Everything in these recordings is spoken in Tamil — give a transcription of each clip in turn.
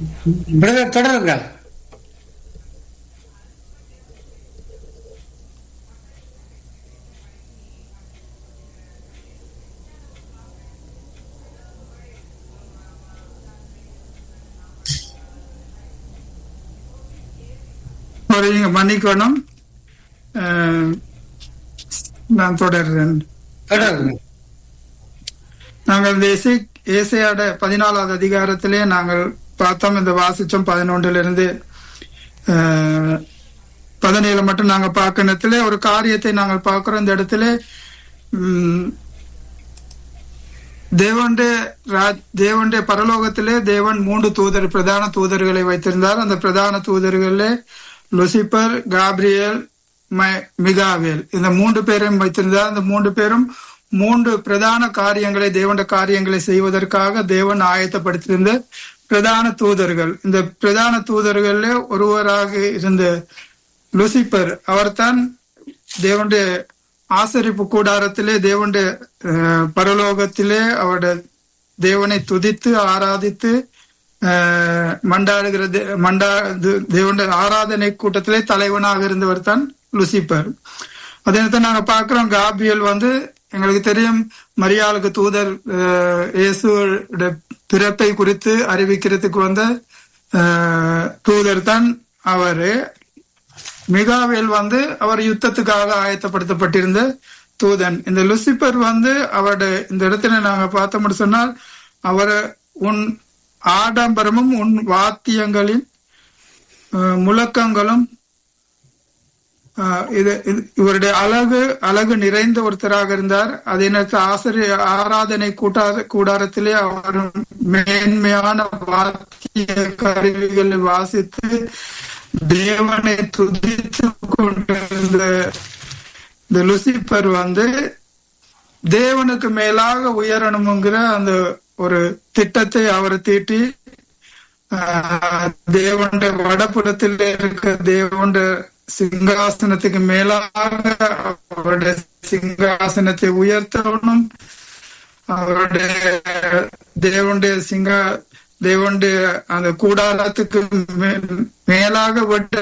பிரதர் தொடருங்க ஒரு இங்க மன்னிக்கணும் அஹ், நான் தொடர்றேன் தொடருங்க நாங்கள் இந்த இசை ஏசையாட பதினாலாவது அதிகாரத்திலே நாங்கள் பார்த்தோம் இந்த வாசிச்சோம் பதினொன்றுல இருந்து அஹ், பதினேழு மட்டும் நாங்க பார்க்கணத்துல ஒரு காரியத்தை நாங்கள் பார்க்கிறோம் இந்த இடத்துல உம், தேவனுடைய ராஜ்- தேவனுடைய பரலோகத்திலே தேவன் மூன்று தூதர் பிரதான தூதர்களை வைத்திருந்தார் அந்த பிரதான தூதர்களிலே லுசிபர் காப்ரியேல் ம- மிகாவேல் இந்த மூன்று பேரையும் வைத்திருந்தார் அந்த மூன்று பேரும் மூன்று பிரதான காரியங்களை தேவனுடைய காரியங்களை செய்வதற்காக தேவன் ஆயத்தப்படுத்தியிருந்த பிரதான தூதர்கள் இந்த பிரதான தூதர்கள்ல ஒருவராக இருந்த லுசிபர் அவர்தான் தேவனுடைய ஆசரிப்பு கூடாரத்திலே தேவனுடைய அஹ், பரலோகத்திலே அவருடைய தேவனை துதித்து ஆராதித்து அஹ், மண்டாடுகிற தே- மண்டா இது- தேவனுடைய ஆராதனை கூட்டத்திலே தலைவனாக இருந்தவர் தான் லுசிபர் அதே நேரத்தில் நாங்க பார்க்கிறோம் காபியல் வந்து எங்களுக்கு தெரியும் மரியாளுக்கு தூதர் அஹ், இயேசுவோட பிறப்பை குறித்து அறிவிக்கிறதுக்கு வந்த அஹ், தூதர் தான் அவரு மிகாவேல் வந்து அவர் யுத்தத்துக்காக ஆயத்தப்படுத்தப்பட்டிருந்த தூதன் இந்த லுசிபர் வந்து அவருடைய இந்த இடத்துல நாங்க பார்த்தோம்னு சொன்னால் அவர் உன் ஆடம்பரமும் உன் வாத்தியங்களின் அஹ், முழக்கங்களும் அஹ், இது இது- இவருடைய அழகு அழகு நிறைந்த ஒருத்தராக இருந்தார் அதே நேரத்தில் ஆசிரிய ஆராதனை கூட்டார கூடாரத்திலே அவர் மேன்மையான வாத்திய கருவிகளை வாசித்து தேவனை துதித்து கொண்டிருந்த இந்த லுசிபர் வந்து தேவனுக்கு மேலாக உயரணுங்கிற அந்த ஒரு திட்டத்தை அவர் தீட்டி ஆஹ், தேவனுடைய வடபுறத்தில் இருக்க தேவனுடைய சிங்காசனத்துக்கு மேலாக அவருடைய சிங்காசனத்தை உயர்த்தணும் அவருடைய தேவனுடைய சிங்கா தேவனுடைய அந்த கூடாரத்துக்கு மே- மேலாக விட்ட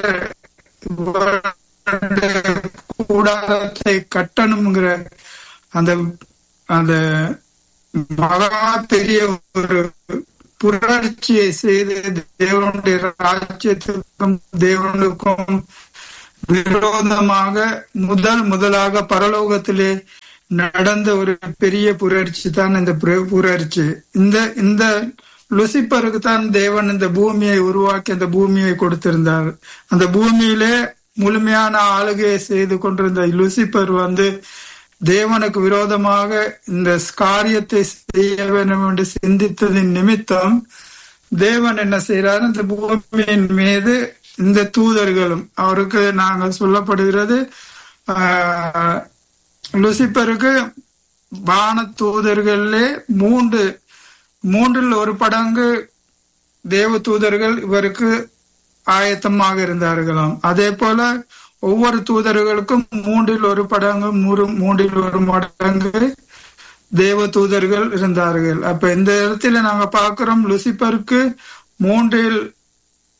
கூடாரத்தை கட்டணுங்கிற அந்த அந்த மகா பெரிய ஒரு புரட்சியை செய்து தேவனுடைய ராஜ்யத்துக்கும் தேவனுக்கும் விரோதமாக முதல் முதலாக பரலோகத்திலே நடந்த ஒரு பெரிய புரட்சி தான் இந்த புர- புரட்சி இந்த இந்த லுசிப்பருக்கு தான் தேவன் இந்த பூமியை உருவாக்கி அந்த பூமியை கொடுத்திருந்தார் அந்த பூமியிலே முழுமையான ஆளுகையை செய்து கொண்டிருந்த லுசிப்பர் வந்து தேவனுக்கு விரோதமாக இந்த காரியத்தை செய்ய வேண்டும் என்று சிந்தித்ததின் நிமித்தம் தேவன் என்ன செய்யறாரு இந்த பூமியின் மீது இந்த தூதர்களும் அவருக்கு நாங்க சொல்லப்படுகிறது ஆஹ், லுசிப்பருக்கு வான தூதர்களே மூன்று மூன்றில் ஒரு படங்கு தேவ தூதர்கள் இவருக்கு ஆயத்தமாக இருந்தார்களாம் அதே போல ஒவ்வொரு தூதர்களுக்கும் மூன்றில் ஒரு படங்கு மூறு- மூன்றில் ஒரு மடங்கு தேவ தூதர்கள் இருந்தார்கள் அப்ப இந்த இடத்துல நாங்க பார்க்கிறோம் லுசிபருக்கு மூன்றில்